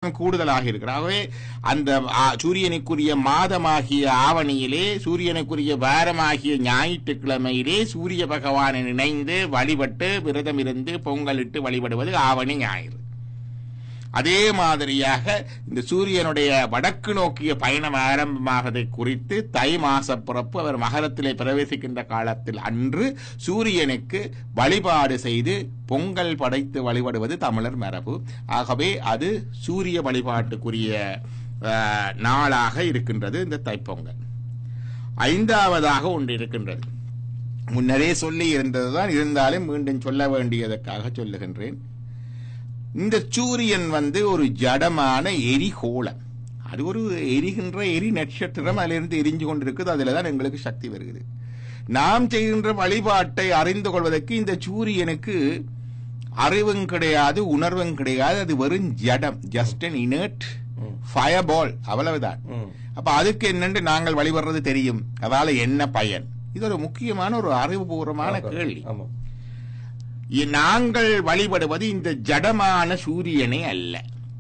பக்கம் கூடுதலாக இருக்கிறது ஆகவே அந்த ஆ, சூரியனுக்குரிய மாதமாகிய ஆவணியிலே சூரியனுக்குரிய வாரமாகிய ஞாயிற்றுக்கிழமையிலே சூரிய பகவானை நினைந்து வழிபட்டு விரதம் இருந்து பொங்கலிட்டு வழிபடுவது ஆவணி ஞாயிறு அதே மாதிரியாக இந்த சூரியனுடைய வடக்கு நோக்கிய பயணம் ஆரம்பமாகதை குறித்து தை மாச பிறப்பு அவர் மகரத்திலே பிரவேசிக்கின்ற காலத்தில் அன்று சூரியனுக்கு வழிபாடு செய்து பொங்கல் படைத்து வழிபடுவது தமிழர் மரபு ஆகவே அது சூரிய வழிபாட்டுக்குரிய அஹ், நாளாக இருக்கின்றது இந்த தைப்பொங்கல் ஐந்தாவதாக ஒன்று இருக்கின்றது முன்னரே சொல்லி இருந்ததுதான் இருந்தாலும் மீண்டும் சொல்ல வேண்டியதற்காக சொல்லுகின்றேன் இந்த சூரியன் வந்து ஒரு ஜடமான எரிகோளம் அது ஒரு எரிகின்ற எரி நட்சத்திரம் அதிலிருந்து எரிஞ்சு கொண்டிருக்குது அதுல தான் எங்களுக்கு சக்தி வருகிறது நாம் செய்கின்ற வழிபாட்டை அறிந்து கொள்வதற்கு இந்த சூரியனுக்கு அறிவும் கிடையாது உணர்வும் கிடையாது அது வெறும் ஜடம் just an inert fire ball அவ்வளவுதான் அப்ப அதுக்கு என்னன்னு நாங்கள் வழிபடுறது தெரியும் அதால என்ன பயன் இது ஒரு முக்கியமான ஒரு அறிவுபூர்வமான கேள்வி ஆமா இ- நாங்கள் வழிபடுவது இந்த ஜடமான சூரியனை அல்ல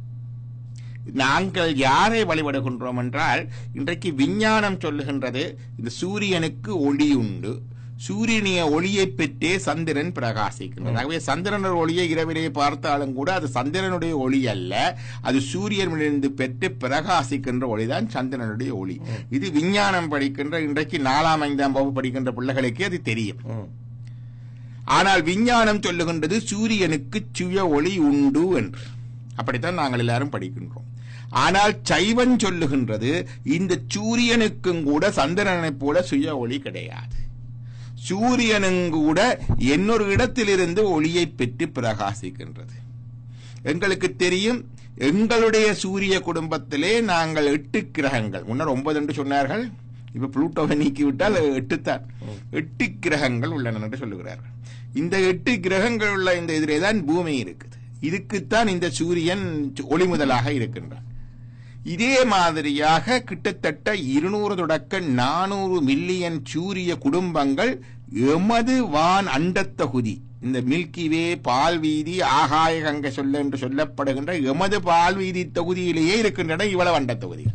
நாங்கள் யாரை வழிபடுகின்றோம் என்றால் இன்றைக்கு விஞ்ஞானம் சொல்லுகின்றது இந்த சூரியனுக்கு ஒளி உண்டு சூரியனிய ஒளியை பெற்றே சந்திரன் பிரகாசிக்கின்றது ஆகவே சந்திரனோட ஒளியை இரவிலே பார்த்தாலும் கூட அது சந்திரனுடைய ஒளி அல்ல அது சூரியனிலிருந்து பெற்று பிரகாசிக்கின்ற ஒளிதான் சந்திரனுடைய ஒளி இது விஞ்ஞானம் படிக்கின்ற இன்றைக்கு நாலாம் ஐந்தாம் வகுப்பு படிக்கின்ற பிள்ளைகளுக்கே அது தெரியும் ம். ஆனால் விஞ்ஞானம் சொல்லுகின்றது சூரியனுக்கு சுய ஒளி உண்டு என்று அப்படித்தான் நாங்கள் எல்லாரும் படிக்கின்றோம் ஆனால் சைவன் சொல்லுகின்றது இந்த சூரியனுக்கும் கூட சந்திரனைப் போல சுய ஒளி கிடையாது சூரியனும் கூட இன்னொரு இடத்திலிருந்து ஒளியை பெற்று பிரகாசிக்கின்றது எங்களுக்கு தெரியும் எங்களுடைய சூரிய குடும்பத்திலே நாங்கள் எட்டு கிரகங்கள் முன்னர் ஒன்பது என்று சொன்னார்கள் இப்ப புளூட்டோவை நீக்கிவிட்டால் எட்டு தான் எட்டு கிரகங்கள் உள்ளன என்று சொல்லுகிறார்கள் இந்த எட்டு கிரகங்கள் உள்ள இந்த இதிலே தான் பூமி இருக்குது இதுக்குத்தான் இந்த சூரியன் ஒளிமுதலாக இருக்கின்றான் இதே மாதிரியாக கிட்டத்தட்ட இருநூறு தொடக்க நானூறு மில்லியன் சூரிய குடும்பங்கள் எமது வான் அண்டத் தொகுதி இந்த மில்கி வே பால்வீதி ஆகாய கங்கை சொல்ல என்று சொல்லப்படுகின்ற எமது பால்வீதி தொகுதியிலேயே இருக்கின்றன இவ்வளவு அண்டத் தொகுதிகள்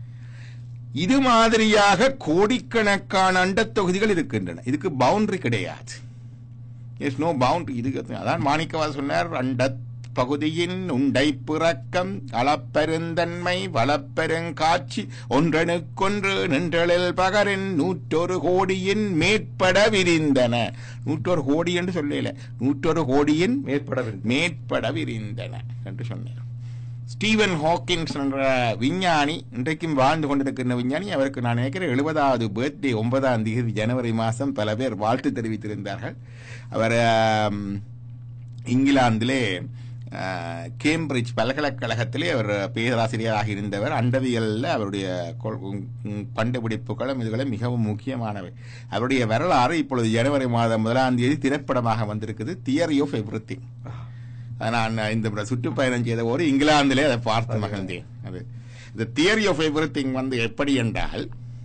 இது மாதிரியாக கோடிக்கணக்கான அண்டத் தொகுதிகள் இருக்கின்றன இதுக்கு பவுண்டரி கிடையாது எஸ் நோ பவுண்டரி இதுக்கு அதான் மாணிக்கவாச சொன்னார் அண்டத் பகுதியின் உண்டை பிறக்கம் அளப்பெருந்தன்மை வளப்பெருங்காட்சி ஒன்றனுக்கொன்று நின்றலில் பகரின் நூற்றொரு கோடியின் மேற்பட விரிந்தன நூற்றொரு கோடி என்று சொல்லல நூற்றொரு கோடியின் மேற்படவில்லை மேற்பட விரிந்தன என்று சொன்னார் ஸ்டீவன் ஹாக்கின்ஸ் என்ற விஞ்ஞானி இன்றைக்கும் வாழ்ந்து கொண்டிருக்கின்ற விஞ்ஞானி அவருக்கு நான் நினைக்கிறேன் எழுபதாவது பர்த்டே ஒன்பதாம் தேதி ஜனவரி மாதம் பல பேர் வாழ்த்து தெரிவித்திருந்தார்கள் அவர் ஆம், இங்கிலாந்திலே ஆ, கேம்பிரிட்ஜ் பல்கலைக்கழகத்திலே அவர் பேராசிரியராக இருந்தவர் அண்டவியலில் அவருடைய கொள்- உம், கண்டுபிடிப்புகளும் இதுகளும் மிகவும் முக்கியமானவை அவருடைய வரலாறு இப்பொழுது ஜனவரி மாதம் முதலாம் தேதி திரைப்படமாக வந்திருக்குது தியரி ஆஃப் எவ்ரி நான் இந்த முறை சுற்றுப்பயணம் செய்த போது இங்கிலாந்திலே அதை பார்த்து மகிழ்ந்தேன் அது இந்த தியரி ஆஃப் எவ்ரி வந்து எப்படி என்றால்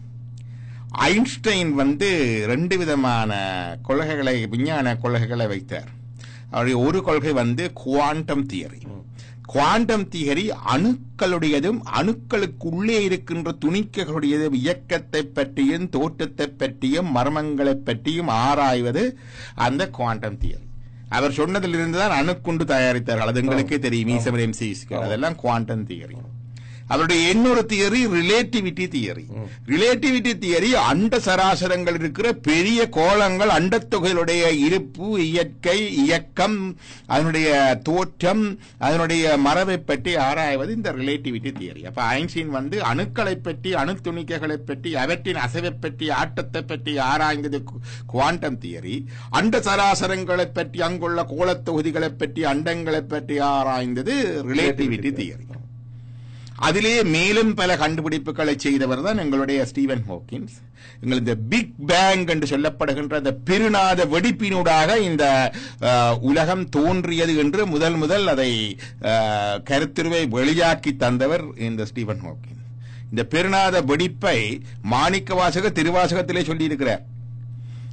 ஐன்ஸ்டைன் வந்து ரெண்டு விதமான கொள்கைகளை விஞ்ஞான கொள்கைகளை வைத்தார் அவருடைய ஒரு கொள்கை வந்து குவாண்டம் தியரி குவாண்டம் தியரி அணுக்களுடையதும் அணுக்களுக்குள்ளே இருக்கின்ற துணிக்கைகளுடையதும் இயக்கத்தை பற்றியும் தோற்றத்தை பற்றியும் மர்மங்களை பற்றியும் ஆராய்வது அந்த குவாண்டம் தியரி அவர் சொன்னதிலிருந்து தான் அணுக்குண்டு தயாரித்தார்கள் அது எங்களுக்கே தெரியும் ஈசமரியம் அதெல்லாம் குவாண்டம் தியரி அவருடைய இன்னொரு theory relativity theory relativity theory அண்ட சராசரங்கள் இருக்கிற பெரிய கோலங்கள் அண்டத்தொகைகளுடைய இருப்பு இயற்கை இயக்கம் அதனுடைய தோற்றம் அதனுடைய மரபை பற்றி ஆராய்வது இந்த ரிலேட்டிவிட்டி தியரி அப்ப ஐன்ஸ்டீன் வந்து அணுக்களை பற்றி அணுத்துணிக்கைகளை பற்றி அவற்றின் அசைவை பற்றி ஆட்டத்தை பற்றி ஆராய்ந்தது குவாண்டம் தியரி அண்ட சராசரங்களை பற்றி அங்குள்ள கோலத்தொகுதிகளை பற்றி அண்டங்களை பற்றி ஆராய்ந்தது ரிலேட்டிவிட்டி தியரி அதிலே மேலும் பல கண்டுபிடிப்புகளை செய்தவர் தான் எங்களுடைய ஸ்டீவன் ஹாக்கின்ஸ் எங்கள் இந்த பிக் பேங் என்று சொல்லப்படுகின்ற அந்த பெருநாத வெடிப்பினூடாக இந்த அஹ், உலகம் தோன்றியது என்று முதல் முதல் அதை அஹ், கருத்துருவை வெளியாக்கி தந்தவர் இந்த ஸ்டீவன் ஹாக்கின் இந்த பெருநாத வெடிப்பை மாணிக்க வாசக திருவாசகத்திலே சொல்லியிருக்கிறார்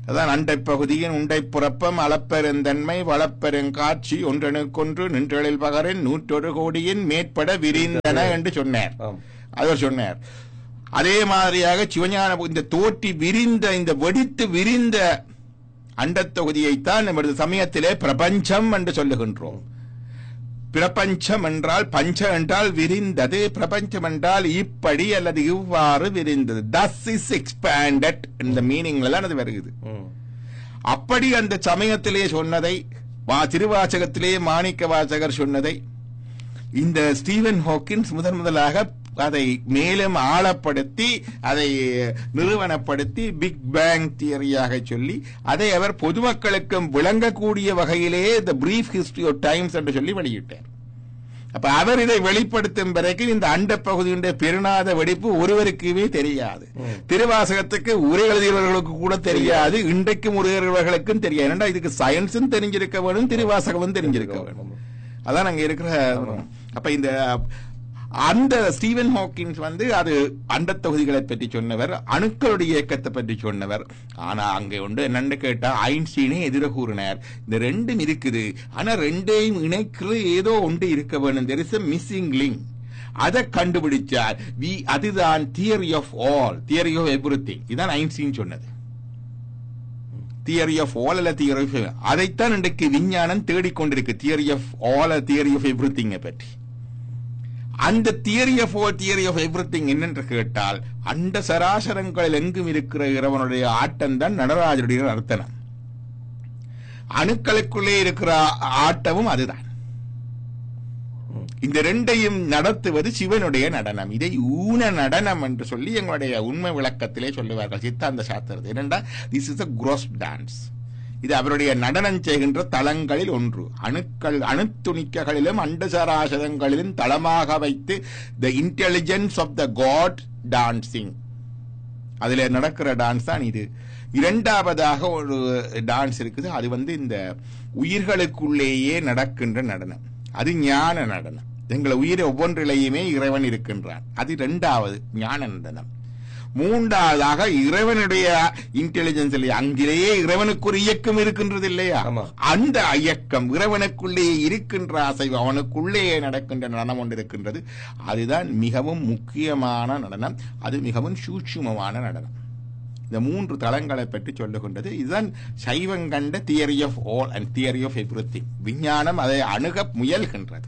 அதான் அண்டை பகுதியின் உண்டை புறப்பம் அளப்பெருந்தன்மை வளப்பெருங்காட்சி ஒன்றனுக்கொன்று நின்றலில் பகரின் நூற்றொரு கோடியின் மேற்பட விரிந்தன என்று சொன்னார் ஆம் அவர் சொன்னார் அதே மாதிரியாக சிவஞான இந்த தோற்றி விரிந்த இந்த வெடித்து விரிந்த அண்டத் தொகுதியைத்தான் நமது சமயத்திலே பிரபஞ்சம் என்று சொல்லுகின்றோம் பிரபஞ்சம் என்றால் பஞ்ச என்றால் விரிந்தது பிரபஞ்சம் என்றால் இப்படி அல்லது இவ்வாறு விரிந்தது தஸ் இஸ் எக்ஸ்பேண்டட் இந்த மீனிங்ல தான் அது வருகிறது ம் அப்படி அந்த சமயத்திலே சொன்னதை வா திருவாசகத்திலே மாணிக்க வாசகர் சொன்னதை இந்த ஸ்டீவன் ஹாக்கின்ஸ் முதன் முதலாக அதை மேலும் ஆழப்படுத்தி அதை நிறுவனப்படுத்தி பிக் பேங் தியரியாக சொல்லி அதை அவர் பொதுமக்களுக்கும் விளங்கக்கூடிய வகையிலே the brief history of times என்று சொல்லி வெளியிட்டார் அப்ப அவர் இதை வெளிப்படுத்தும் வரைக்கும் இந்த அண்ட பகுதியுடைய பெருநாத வெடிப்பு ஒருவருக்குமே தெரியாது திருவாசகத்துக்கு உரை எழுதியவர்களுக்கு கூட தெரியாது இன்றைக்கும் உரை எழுதியவர்களுக்கும் தெரியாது ஏன்னா இதுக்கு சயின்ஸும் தெரிஞ்சிருக்க வேணும் திருவாசகமும் தெரிஞ்சிருக்க வேணும் அதான் அங்க இருக்கிற அப்ப இந்த அந்த ஸ்டீவன் ஹாக்கின்ஸ் வந்து அது அண்டத் தொகுதிகளை பற்றி சொன்னவர் அணுக்களுடைய இயக்கத்தை பற்றி சொன்னவர் ஆனா அங்க உண்டு என்னன்னு கேட்டா ஐன்ஸ்டீனே எதிர கூறினார் இந்த ரெண்டும் இருக்குது ஆனா ரெண்டையும் இணைக்கிறது ஏதோ ஒன்று இருக்க வேணும் தெர் இஸ் மிஸ்ஸிங் லிங்க் அதை கண்டுபிடிச்சார் வி அதுதான் theory of all theory of everything இதான் ஐன்ஸ்டீன் சொன்னது தியரி ஆஃப் ஆல் அல்ல தியரி ஆஃப் அதைத்தான் இன்றைக்கு விஞ்ஞானம் தேடிக்கொண்டிருக்கு theory of all theory of எவ்ரிதிங்கை பற்றி அந்த theory of all theory of everything என்னென்று கேட்டால் அண்ட சராசரங்களில் எங்கும் இருக்கிற இறைவனுடைய ஆட்டம் தான் நடராஜருடைய நர்த்தனம் அணுக்களுக்குள்ளே இருக்கிற ஆட்டமும் அதுதான் இந்த ரெண்டையும் நடத்துவது சிவனுடைய நடனம் இதை ஊன நடனம் என்று சொல்லி எங்களுடைய உண்மை விளக்கத்திலே சொல்லுவார்கள் சித்தாந்த சாஸ்திரத்தை என்னண்டா this is a cross dance இது அவருடைய நடனம் செய்கின்ற தலங்களில் ஒன்று அணுக்கள் அணுத்துணிக்கைகளிலும் அண்டசராசரங்களிலும் தளமாக வைத்து the intelligence of the god dancing அதுல நடக்கிற டான்ஸ் தான் இது இரண்டாவதாக ஒரு டான்ஸ் இருக்குது அது வந்து இந்த உயிர்களுக்குள்ளேயே நடக்கின்ற நடனம் அது ஞான நடனம் எங்களை உயிர் ஒவ்வொன்றிலேயுமே இறைவன் இருக்கின்றான் அது இரண்டாவது ஞான நடனம் மூன்றாவதாக இறைவனுடைய இன்டெலிஜென்ஸ் இல்லையா அங்கிலேயே இறைவனுக்கு ஒரு இயக்கம் இருக்கின்றது இல்லையா ஆமா. அந்த இயக்கம் இறைவனுக்குள்ளே இருக்கின்ற அசைவு அவனுக்குள்ளே நடக்கின்ற நடனம் ஒன்று இருக்கின்றது அதுதான் மிகவும் முக்கியமான நடனம் அது மிகவும் சூட்சுமமான நடனம் இந்த மூன்று தளங்களை பற்றி சொல்லுகின்றது இதுதான் சைவம் கண்ட theory of all and theory of everything விஞ்ஞானம் அதை அணுக முயல்கின்றது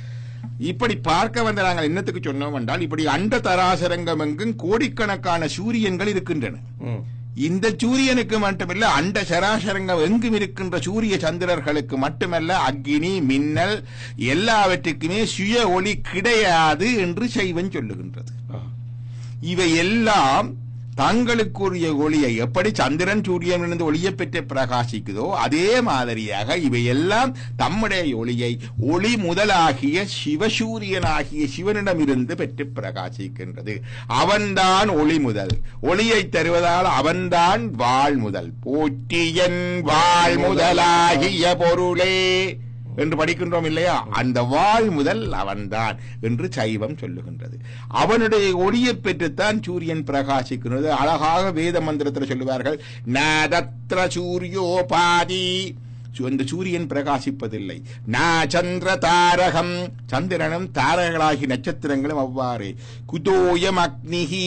இப்படி பார்க்க வந்த நாங்கள் என்னத்துக்கு சொன்னோம் என்றால் இப்படி அண்ட தராசரங்கம் எங்கும் கோடிக்கணக்கான சூரியன்கள் இருக்கின்றன ம் இந்த சூரியனுக்கு மட்டுமல்ல அண்ட சராசரங்கம் எங்கும் இருக்கின்ற சூரிய சந்திரர்களுக்கு மட்டுமல்ல அக்னி மின்னல் எல்லாவற்றுக்குமே சுய ஒளி கிடையாது என்று சைவன் சொல்லுகின்றது ஆ இவை எல்லாம் தங்களுக்குரிய ஒளியை எப்படி சந்திரன் சூரியனிலிருந்து ஒளியை பெற்று பிரகாசிக்குதோ அதே மாதிரியாக இவை எல்லாம் தம்முடைய ஒளியை ஒளி முதலாகிய சிவசூரியனாகிய சிவனிடமிருந்து பெற்று பிரகாசிக்கின்றது அவன்தான் ஒளி முதல் ஒளியை தருவதால் அவன்தான் வாழ் முதல் போற்றியன் வாழ் முதலாகிய பொருளே என்று படிக்கின்றோம் இல்லையா அந்த வாழ் முதல் அவன்தான் என்று சைவம் சொல்லுகின்றது அவனுடைய ஒளியை பெற்றுத்தான் சூரியன் பிரகாசிக்கிறது அழகாக வேத மந்திரத்தில் சொல்லுவார்கள் நதத்ர சூரியோபாதி சு- அந்த சூரியன் பிரகாசிப்பதில்லை ந சந்திர தாரகம் சந்திரனும் தாரகங்களாகி நட்சத்திரங்களும் அவ்வாறு குதோயம் அக்னிஹி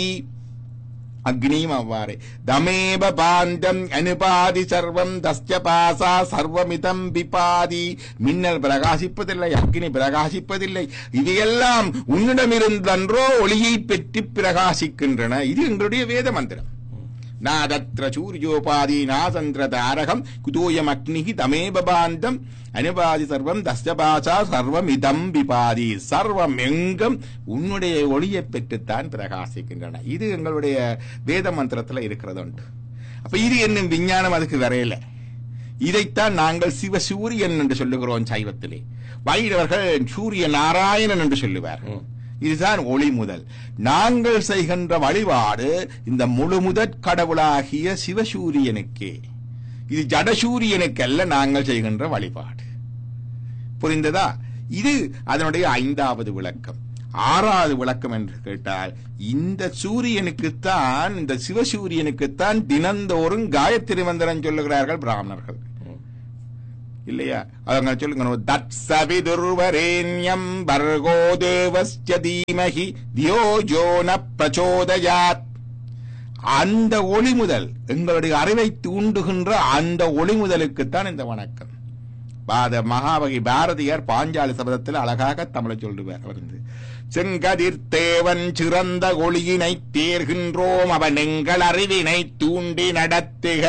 அக்னியும் அவ்வாறே தமேப பாந்தம் அனுபாதி சர்வம் தஸ்ய பாசா சர்வமிதம் பிபாதி மின்னல் பிரகாசிப்பதில்லை அக்னி பிரகாசிப்பதில்லை இவையெல்லாம் உன்னிடமிருந்தன்றோ ஒளியை பெற்று பிரகாசிக்கின்றன இது எங்களுடைய வேத மந்திரம் நாதத்ர சூரியோபாதி நாசந்திர தாரகம் குதோயம் அக்னிகி தமேப பாந்தம் அனுபாதி சர்வம் தஸ்யபாசா சர்வம் இதம் பிபாதி சர்வம் எங்கும் உன்னுடைய ஒளியை பெற்றுத்தான் பிரகாசிக்கின்றன இது எங்களுடைய வேத மந்திரத்துல இருக்கிறது உண்டு அப்ப இது என்னும் விஞ்ஞானம் அதுக்கு வரையல இதைத்தான் நாங்கள் சிவசூரியன் என்று சொல்லுகிறோம் சைவத்திலே வைரவர்கள் சூரிய நாராயணன் என்று சொல்லுவார் இதுதான் ஒளி முதல் நாங்கள் செய்கின்ற வழிபாடு இந்த முழு முதற் கடவுளாகிய சிவசூரியனுக்கே இது ஜடசூரியனுக்கல்ல நாங்கள் செய்கின்ற வழிபாடு புரிந்ததா இது அதனுடைய ஐந்தாவது விளக்கம் ஆறாவது விளக்கம் என்று கேட்டால் இந்த சூரியனுக்குத்தான் இந்த சிவசூரியனுக்குத்தான் தினந்தோறும் காயத்ரி மந்திரம் சொல்லுகிறார்கள் பிராமணர்கள் இல்லையா அவங்க சொல்லுங்க தத்சவிதுர்வரேண்யம் பர்கோ தேவஸ்ய தீமஹி தியோ ஜோன பிரச்சோதயாத் அந்த ஒளி முதல் எங்களுடைய அறிவை தூண்டுகின்ற அந்த ஒளி முதலுக்குத்தான் இந்த வணக்கம் பாத மகாவகி பாரதியார் பாஞ்சாலி சபதத்தில் அழகாக தமிழை சொல்லுவார் அவர் வந்து செங்கதிர் தேவன் சிறந்த ஒளியினை தேர்கின்றோம் அவன் எங்கள் அறிவினை தூண்டி நடத்துக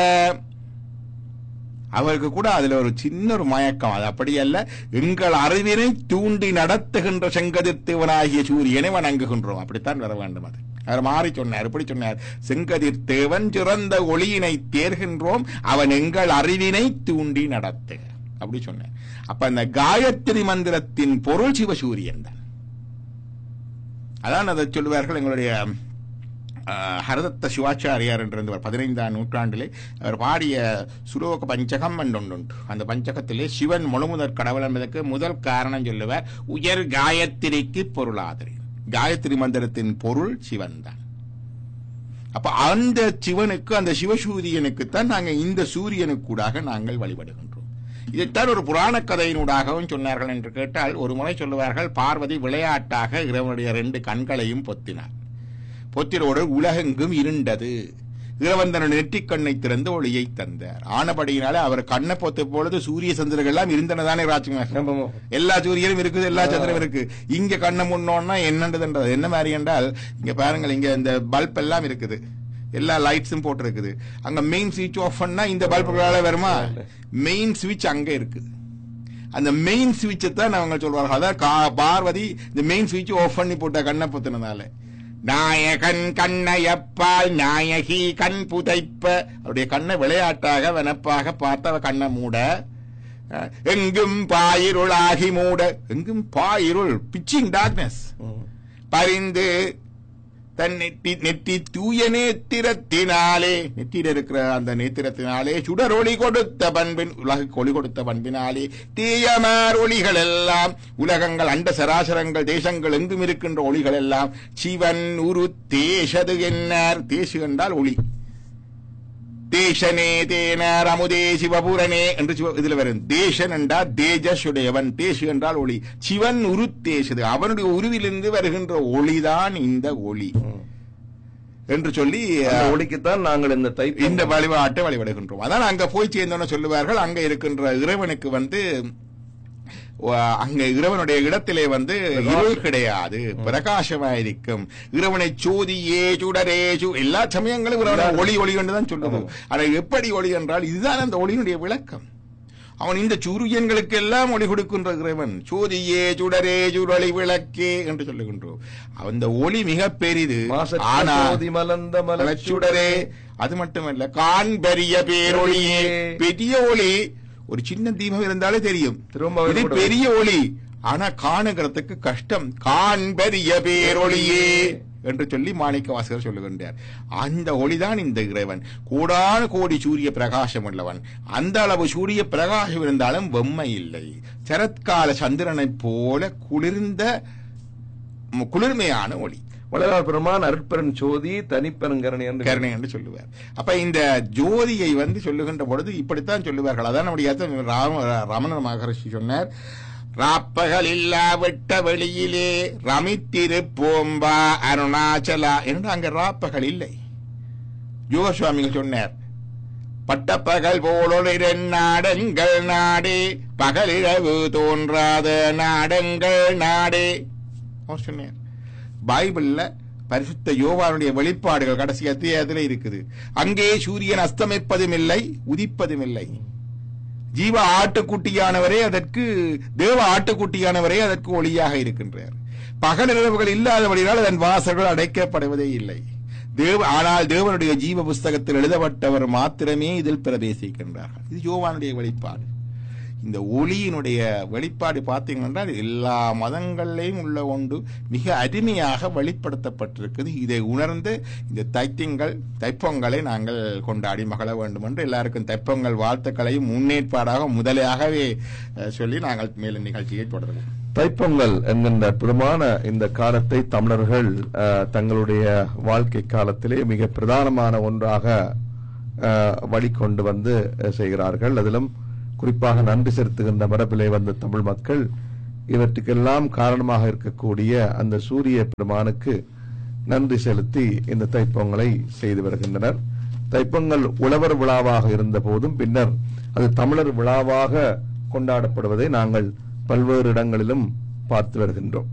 அவருக்கு கூட அதுல ஒரு சின்ன ஒரு மயக்கம் அது அப்படி அல்ல எங்கள் அறிவினை தூண்டி நடத்துகின்ற செங்கதிர்த்தேவனாகிய சூரியனை வணங்குகின்றோம் அப்படித்தான் வர வேண்டும் அது அவர் மாறி சொன்னார் எப்படி சொன்னார் செங்கதிர் தேவன் சிறந்த ஒளியினை தேர்கின்றோம் அவன் எங்கள் அறிவினை தூண்டி நடத்துக அப்படி சொன்னார் அப்ப அந்த காயத்ரி மந்திரத்தின் பொருள் சிவசூரியன் தான் அதான் அதை சொல்லுவார்கள் எங்களுடைய அஹ், ஹரதத்த சிவாச்சாரியார் என்றிருந்தவர் பதினைந்தாம் நூற்றாண்டிலே அவர் பாடிய சுலோக பஞ்சகம் என்றொன்றுண்டு அந்த பஞ்சகத்திலே சிவன் முழுமுதற் கடவுள் என்பதற்கு முதல் காரணம் சொல்லுவார் உயர் காயத்ரிக்கு பொருளாதரி காயத்ரி மந்திரத்தின் பொருள் சிவன் தான் அப்ப அந்த சிவனுக்கு அந்த சிவசூரியனுக்குத்தான் நாங்க இந்த சூரியனுக்கூடாக நாங்கள் வழிபடுகின்றோம் இதைத்தான் ஒரு புராண கதையினூடாகவும் சொன்னார்கள் என்று கேட்டால் ஒரு முறை சொல்லுவார்கள் பார்வதி விளையாட்டாக இறைவனுடைய ரெண்டு கண்களையும் பொத்தினார் பொத்திரோடு உலகெங்கும் இருண்டது இறைவன் தன்னுடைய நெற்றிக் கண்ணை திறந்து ஒளியை தந்தார் ஆனபடியினாலே அவர் கண்ணை பொத்த பொழுது சூரிய சந்திரர்கள் எல்லாம் இருந்தனதானே ராஜ்குமார் ஆமாம். எல்லா சூரியனும் இருக்குது எல்லா சந்திரனும் இருக்கு இங்க கண்ணை முன்னோன்னா என்னன்றதுன்றது என்ன மாதிரி என்றால் இங்க பாருங்கள் இங்க இந்த பல்ப் எல்லாம் இருக்குது எல்லா லைட்ஸும் போட்டிருக்குது அங்க மெயின் சுவிட்ச் ஆஃப் பண்ணா இந்த பல்புகளால வருமா மெயின் சுவிட்ச் அங்க இருக்குது அந்த மெயின் சுவிட்சை தான் அவங்க சொல்வார்கள் அதான் கா- பார்வதி இந்த மெயின் சுவிட்ச் ஆஃப் பண்ணி போட்ட கண்ணை பொத்தினதால நாயகன் கண்ணையப்பால் நாயகி கண் புதைப்ப அவருடைய கண்ணை விளையாட்டாக வெனப்பாக பார்த்து அவ கண்ணை மூட அஹ், எங்கும் பாயிருளாகி மூட எங்கும் பாயிருள் பிச்சிங் டார்க்னஸ் ம். பரிந்து தன் நெத்தி நெத்தி தூய நேத்திரத்தினாலே நெத்தியில் இருக்கிற அந்த நேத்திரத்தினாலே சுடரொளி கொடுத்த பண்பின் உலகுக்கு ஒளி கொடுத்த பண்பினாலே தீயமார் ஒளிகள் எல்லாம் உலகங்கள் அண்ட சராசரங்கள் தேசங்கள் எங்கும் இருக்கின்ற ஒளிகள் எல்லாம் சிவன் உரு தேசது என்னார் தேசு என்றால் ஒளி தேசனே தேனார் அமுதே சிவபூரனே என்று சிவ- இதுல வரும் தேசன் என்றால் தேஜஸ் உடையவன் தேசு என்றால் ஒளி சிவன் உரு தேசது அவனுடைய உருவிலிருந்து வருகின்ற ஒளிதான் இந்த ஒளி ம். என்று சொல்லி அந்த ஒளிக்குத்தான் நாங்கள் இந்த தை இந்த வழிபாட்டை வழிபடுகின்றோம் அதான் அங்க போய் சேர்ந்தோன்னு சொல்லுவார்கள் அங்க இருக்கின்ற இறைவனுக்கு வந்து வ- அங்க இறைவனுடைய இடத்திலே வந்து இருள் கிடையாது பிரகாசமாயிருக்கும் இறைவனை சோதியே சுடரே சு எல்லா சமயங்களும் இறைவனை ஒளி ஒளி என்று தான் சொல்லுது ஆனா எப்படி ஒளி என்றால் இதுதான் அந்த ஒளியினுடைய விளக்கம் அவன் இந்த சூரியன்களுக்கு எல்லாம் ஒளி கொடுக்கின்ற இறைவன் சோதியே சுடரே சுடொளி விளக்கே என்று சொல்லுகின்றோம் அந்த ஒளி மிக பெரிது மாசற்ற ஆனா ஜோதி மலர்ந்த மலச்சுடரே அது மட்டுமல்ல கான் பெரிய பேரொளியே பெரிய ஒளி ஒரு சின்ன தீபம் இருந்தாலே தெரியும் திரும்ப இது கூட- பெரிய ஒளி ஆனா காணுகிறதுக்கு கஷ்டம் கான் பெரிய பேரொளியே என்று சொல்லி மாணிக்க வாசகர் சொல்லுகின்றார் அந்த ஒளிதான் இந்த இறைவன் கோடான கோடி சூரிய பிரகாசம் உள்ளவன் அந்த அளவு சூரிய பிரகாசம் இருந்தாலும் வெம்மை இல்லை சரத்கால சந்திரனைப் போல குளிர்ந்த ம், குளிர்மையான ஒளி வளரார் பெருமான் அருட்பெரும் ஜோதி தனிப்பெருங்கரணி என்று கருணை என்று சொல்லுவார் அப்ப இந்த ஜோதியை வந்து சொல்லுகின்ற பொழுது இப்படித்தான் சொல்லுவார்கள் அதான் நம்முடைய அர்த்தம் ராம ரமண மகரிஷி சொன்னார் ராப்பகல் இல்லா விட்ட வெளியிலே ரமித்திருப்போம்பா அருணாச்சலா என்று அங்க ராப்பகல் இல்லை யோக சுவாமிகள் சொன்னார் பட்டப்பகல் போலொரு நாடங்கள் நாடே பகலிரவு தோன்றாத நாடங்கள் நாடே அவர் சொன்னார் பைபிள்ல பரிசுத்த யோவானுடைய வெளிப்பாடுகள் கடைசி அத்தியாயத்தில் இருக்குது அங்கே சூரியன் அஸ்தமிப்பதும் இல்லை உதிப்பதும் இல்லை ஜீவ ஆட்டுக்குட்டியானவரே அதற்கு தேவ ஆட்டுக்குட்டியானவரே அதற்கு ஒளியாக இருக்கின்றார் பகல் இரவுகள் இல்லாதபடியால் அதன் வாசல்கள் அடைக்கப்படுவதே இல்லை தேவ ஆனால் தேவனுடைய ஜீவ புஸ்தகத்தில் எழுதப்பட்டவர் மாத்திரமே இதில் பிரவேசிக்கின்றார்கள் இது யோவானுடைய வெளிப்பாடு இந்த ஒளியினுடைய வெளிப்பாடு பார்த்தீங்கன்னா எல்லா மதங்கள்லையும் உள்ள ஒன்று மிக அருமையாக வெளிப்படுத்தப்பட்டிருக்குது இதை உணர்ந்து இந்த தைத்தியங்கள் தைப்பொங்கலை நாங்கள் கொண்டாடி மகள வேண்டும் என்று எல்லாருக்கும் தைப்பொங்கல் வாழ்த்துக்களையும் முன்னேற்பாடாக முதலாகவே அஹ், சொல்லி நாங்கள் மேலும் நிகழ்ச்சியை தொடருவோம் தைப்பொங்கல் என்கின்ற அற்புதமான இந்த காலத்தை தமிழர்கள் அஹ், தங்களுடைய வாழ்க்கை காலத்திலே மிக பிரதானமான ஒன்றாக அஹ், வழிகொண்டு வந்து அஹ், செய்கிறார்கள் அதிலும் குறிப்பாக நன்றி செலுத்துகின்ற மரபிலே வந்த தமிழ் மக்கள் இவற்றுக்கெல்லாம் காரணமாக இருக்கக்கூடிய அந்த சூரிய பெருமானுக்கு நன்றி செலுத்தி இந்த தைப்பொங்கலை செய்து வருகின்றனர் தைப்பொங்கல் உழவர் விழாவாக இருந்த போதும் பின்னர் அது தமிழர் விழாவாக கொண்டாடப்படுவதை நாங்கள் பல்வேறு இடங்களிலும் பார்த்து வருகின்றோம்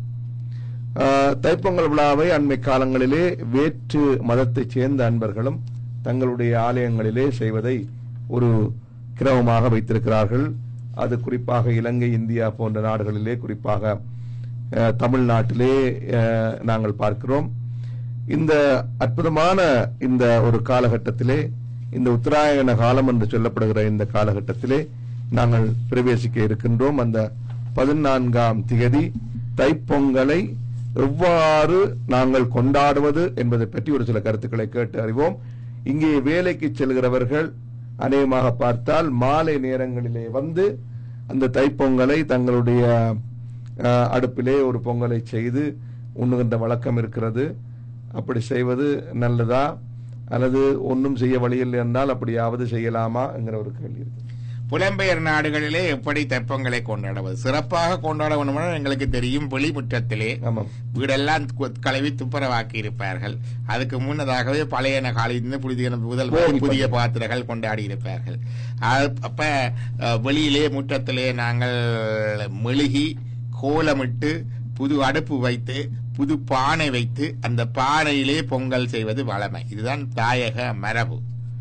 ஆஹ், தைப்பொங்கல் விழாவை அண்மை காலங்களிலே வேற்று மதத்தைச் சேர்ந்த அன்பர்களும் தங்களுடைய ஆலயங்களிலே செய்வதை ஒரு கிரமமாக வைத்திருக்கிறார்கள் அது குறிப்பாக இலங்கை இந்தியா போன்ற நாடுகளிலே குறிப்பாக அஹ், தமிழ்நாட்டிலே அஹ், நாங்கள் பார்க்கிறோம் இந்த அற்புதமான இந்த ஒரு காலகட்டத்திலே இந்த உத்தராயண காலம் என்று சொல்லப்படுகிற இந்த காலகட்டத்திலே நாங்கள் பிரவேசிக்க இருக்கின்றோம் அந்த பதினான்காம் திகதி தைப்பொங்கலை எவ்வாறு நாங்கள் கொண்டாடுவது என்பதை பற்றி ஒரு சில கருத்துக்களை கேட்டு அறிவோம் இங்கே வேலைக்கு செல்கிறவர்கள் அநேகமாக பார்த்தால் மாலை நேரங்களிலே வந்து அந்த தைப்பொங்கலை தங்களுடைய அஹ், அடுப்பிலே ஒரு பொங்கலை செய்து உண்ணுகின்ற வழக்கம் இருக்கிறது அப்படி செய்வது நல்லதா அல்லது ஒன்றும் செய்ய வழியில்லை என்றால் அப்படியாவது செய்யலாமா என்கிற ஒரு கேள்வி இருக்கு புலம்பெயர் நாடுகளிலே எப்படி தெப்பங்களை கொண்டாடுவது சிறப்பாக கொண்டாட வேண்டும் என எங்களுக்கு தெரியும் வெளிமுற்றத்திலே ஆமாம் வீடெல்லாம் கு- கழுவி துப்புரவாக்கி இருப்பார்கள் அதுக்கு முன்னதாகவே பழையன காலிருந்து புதிய முதல் போகி புதிய பண்டிகை. பாத்திரங்கள் கொண்டாடி இருப்பார்கள் அது- அப்ப அஹ், வெளியிலே முற்றத்திலே நாங்கள் மெழுகி கோலமிட்டு புது அடுப்பு வைத்து புது பானை வைத்து அந்த பானையிலே பொங்கல் செய்வது வழமை இதுதான் தாயக மரபு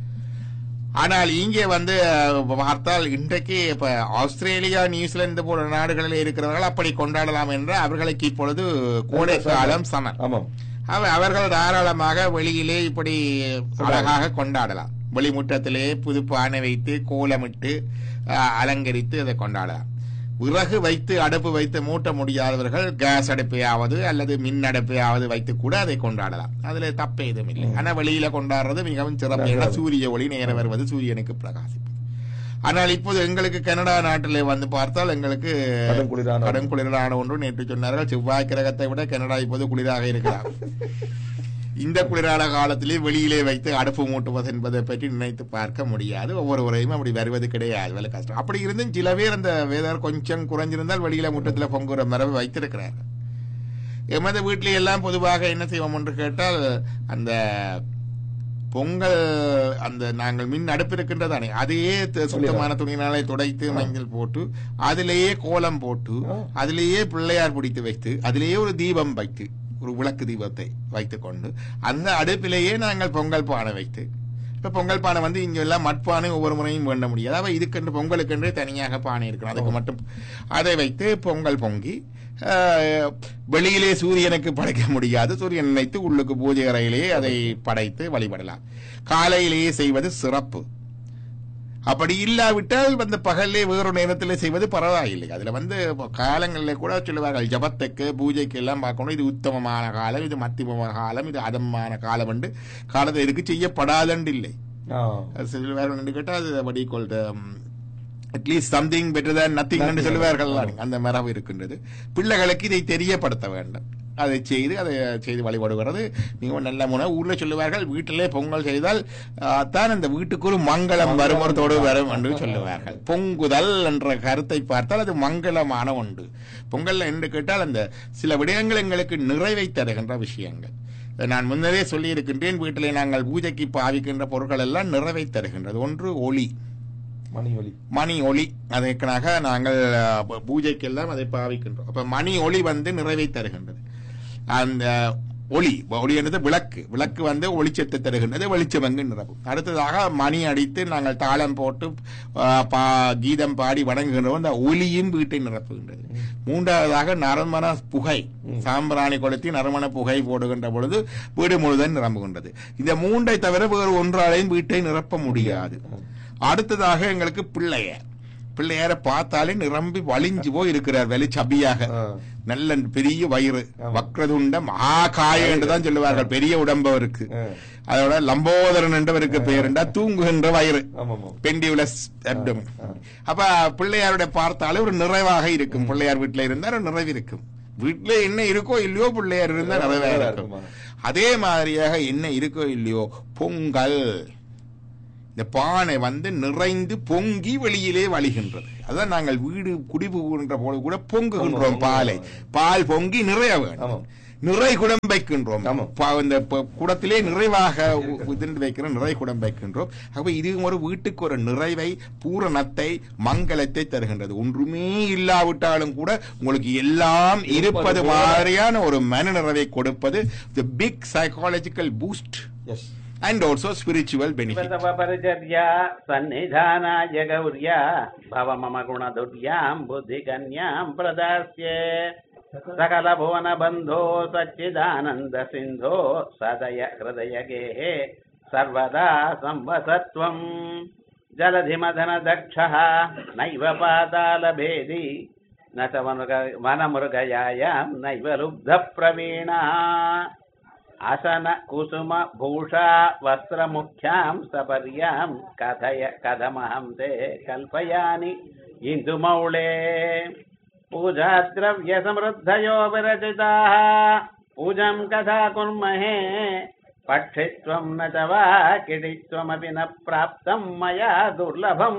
ஆனால் இங்கே வந்து அஹ், பார்த்தால் இன்றைக்கு இப்ப ஆஸ்திரேலியா நியூசிலாந்து போன்ற நாடுகளில் இருக்கிறவர்கள் அப்படி கொண்டாடலாம் என்று அவர்களுக்கு இப்பொழுது கோடை காலம் சமர் ஆமாம் அவ- அவர்கள் தாராளமாக வெளியிலே இப்படி அழகாக கொண்டாடலாம் வெளிமுற்றத்திலே புது பானை வைத்து கோலமிட்டு அஹ், அலங்கரித்து அதை கொண்டாடலாம் விறகு வைத்து அடுப்பு வைத்து மூட்ட முடியாதவர்கள் கேஸ் அடுப்பையாவது அல்லது மின் அடுப்பையாவது வைத்து கூட அதை கொண்டாடலாம் அதுல தப்பே எதுவும் இல்லை ஆனா வெளியில கொண்டாடுறது மிகவும் சிறப்பு ஏன்னா சூரிய ஒளி நேரம் வருவது சூரியனுக்கு பிரகாசிப்பது ஆனால் இப்போது எங்களுக்கு கனடா நாட்டிலே வந்து பார்த்தால் எங்களுக்கு கடும் குளிரான கடும் குளிரான ஒன்று நேற்று சொன்னார்கள் செவ்வாய் கிரகத்தை விட கனடா இப்போது குளிராக இருக்கிறார் இந்த குளிரான காலத்திலே வெளியிலே வைத்து அடுப்பு மூட்டுவது என்பதை பற்றி நினைத்து பார்க்க முடியாது ஒவ்வொருவரையும் அப்படி வருவது கிடையாது வேலை கஷ்டம் அப்படி இருந்தும் சில பேர் அந்த வேதர் கொஞ்சம் குறைஞ்சிருந்தால் வெளியில முற்றத்துல பொங்குற மரபை வைத்திருக்கிறார்கள் எமது வீட்டிலே எல்லாம் பொதுவாக என்ன செய்வோம் என்று கேட்டால் அந்த பொங்கல் அந்த நாங்கள் மின் அடுப்பு இருக்கின்றதானே அதையே த- சுத்தமான துணியினாலே துடைத்து மஞ்சள் போட்டு அதிலேயே கோலம் போட்டு அதிலேயே பிள்ளையார் பிடித்து வைத்து அதிலேயே ஒரு தீபம் வைத்து ஒரு விளக்கு தீபத்தை வைத்துக் கொண்டு அந்த அடுப்பிலேயே நாங்கள் பொங்கல் பானை வைத்து இப்ப பொங்கல் பானை வந்து இங்க எல்லாம் மட்பானை ஒவ்வொரு முறையும் வேண்ட முடியாது அவ இதுக்கென்று பொங்கலுக்கென்றே தனியாக பானை இருக்கணும் அதுக்கு மட்டும் அதை வைத்து பொங்கல் பொங்கி ஆஹ், வெளியிலே சூரியனுக்கு படைக்க முடியாது சூரியன் நினைத்து உள்ளுக்கு பூஜை அறையிலே அதை படைத்து வழிபடலாம் காலையிலேயே செய்வது சிறப்பு அப்படி இல்லாவிட்டால் வந்து பகல்லே வேறு நேரத்தில் செய்வது பரவாயில்லை அதுல வந்து காலங்களில் கூட சொல்லுவார்கள் ஜபத்துக்கு பூஜைக்கு எல்லாம் பார்க்கணும் இது உத்தமமான காலம் இது மத்தியமமான காலம் இது அதமான காலம் என்று காலத்தை இருக்கு செய்யப்படாதண்டு இல்லை ஆ. அது சொல்லுவார்கள் என்று கேட்டால் அது வடி கொள்ற at least something better than nothing என்று சொல்லுவார்கள் அந்த மரபு இருக்கின்றது பிள்ளைகளுக்கு இதை தெரியப்படுத்த வேண்டும் அதை செய்து அதை செய்து வழிபடுகிறது மிகவும் நல்ல முறை ஊர்ல சொல்லுவார்கள் வீட்டிலே பொங்கல் செய்தால் ஆஹ், தான் அந்த வீட்டுக்கு ஒரு மங்களம் வருமத்தோடு வரும் என்று சொல்லுவார்கள் பொங்குதல் என்ற கருத்தை பார்த்தால் அது மங்களமான ஒன்று பொங்கல் என்று கேட்டால் அந்த சில விடயங்கள் எங்களுக்கு நிறைவை தருகின்ற விஷயங்கள் நான் முன்னரே சொல்லியிருக்கின்றேன் வீட்டிலே நாங்கள் பூஜைக்கு பாவிக்கின்ற பொருட்கள் எல்லாம் நிறைவை தருகின்றது ஒன்று ஒளி மணி ஒலி மணி ஒளி அதற்காக நாங்கள் அஹ், பூ- பூஜைக்கெல்லாம் அதை பாவிக்கின்றோம் அப்ப மணி ஒளி வந்து நிறைவை தருகின்றது அந்த ஒளி ஒளி என்பது விளக்கு விளக்கு வந்து ஒளிச்சத்தை தருகின்றது வெளிச்சம் அங்கு நிரப்பும் அடுத்ததாக மணி அடித்து நாங்கள் தாளம் போட்டு அஹ், பா- கீதம் பாடி வணங்குகின்றோம் அந்த ஒளியும் வீட்டை நிரப்புகின்றது மூன்றாவதாக நறுமண புகை சாம்பிராணி கொளுத்தி நறுமண புகை போடுகின்ற பொழுது வீடு முழுவதும் நிரம்புகின்றது இந்த மூன்றை தவிர வேறு ஒன்றாலையும் வீட்டை நிரப்ப முடியாது அடுத்ததாக எங்களுக்கு பிள்ளைய பிள்ளையார பார்த்தாலே நிரம்பி வலிஞ்சு போய் இருக்கிறார் வெளி சபியாக ஆ. நல்ல பெரிய வயிறு வக்ரதுண்ட மகாகாய என்று தான் சொல்லுவார்கள் பெரிய உடம்பவருக்கு ஆ. அதோட லம்போதரன் என்றவருக்கு பெயருண்டா தூங்குகின்ற வயிறு ஆமாம் பெண்டியுலஸ் அப்டம் அப்ப பிள்ளையாருடைய பார்த்தாலே ஒரு நிறைவாக இருக்கும் பிள்ளையார் வீட்டுல இருந்தா ஒரு நிறைவு இருக்கும் வீட்டுல என்ன இருக்கோ இல்லையோ பிள்ளையார் இருந்தா நிறைவாக இருக்கும் அதே மாதிரியாக என்ன இருக்கோ இல்லையோ பொங்கல் இந்த பானை வந்து நிறைந்து பொங்கி வெளியிலே வழிகின்றது அதான் நாங்கள் வீடு குடிபுகின்ற போது கூட பொங்குகின்றோம் பாலை பால் பொங்கி நிறைய வேணும் ஆமாம். நிறை குடம் வைக்கின்றோம் ஆமாம். ப- இந்த ப- குடத்திலே நிறைவாக உ- உதிர்ந்து வைக்கிற நிறை குடம் வைக்கின்றோம் அப்ப இது ஒரு வீட்டுக்கு ஒரு நிறைவை பூரணத்தை மங்களத்தை தருகின்றது ஒன்றுமே இல்லாவிட்டாலும் கூட உங்களுக்கு எல்லாம் இருப்பது மாதிரியான ஒரு மன நிறைவை கொடுப்பது the big psychological boost is and also spiritual benefit परिचर्या सन्निधानाय गौर्या भव मम गुणदुर्याम् बुद्धिकन्याम् प्रदास्ये सकलभुवनबन्धो सच्चिदानन्द सिन्धो सदय हृदयगेः सर्वदा संवसत्वम् जलधिमदनदक्षः नैव पातालभेदी न च वनुग वनमृगयायाम् नैव लुब्धप्रवीणः आसन कुसुम भूषा वस्त्रमुख्यां सपर्यां कथय कथमहं ते कल्पयानि इन्दुमौळे पूजाद्रव्यसमृद्धयो विरचिताः पूजां कथा कुर्महे पक्षित्वं न च वा किडित्वमपि न प्राप्तं मया दुर्लभं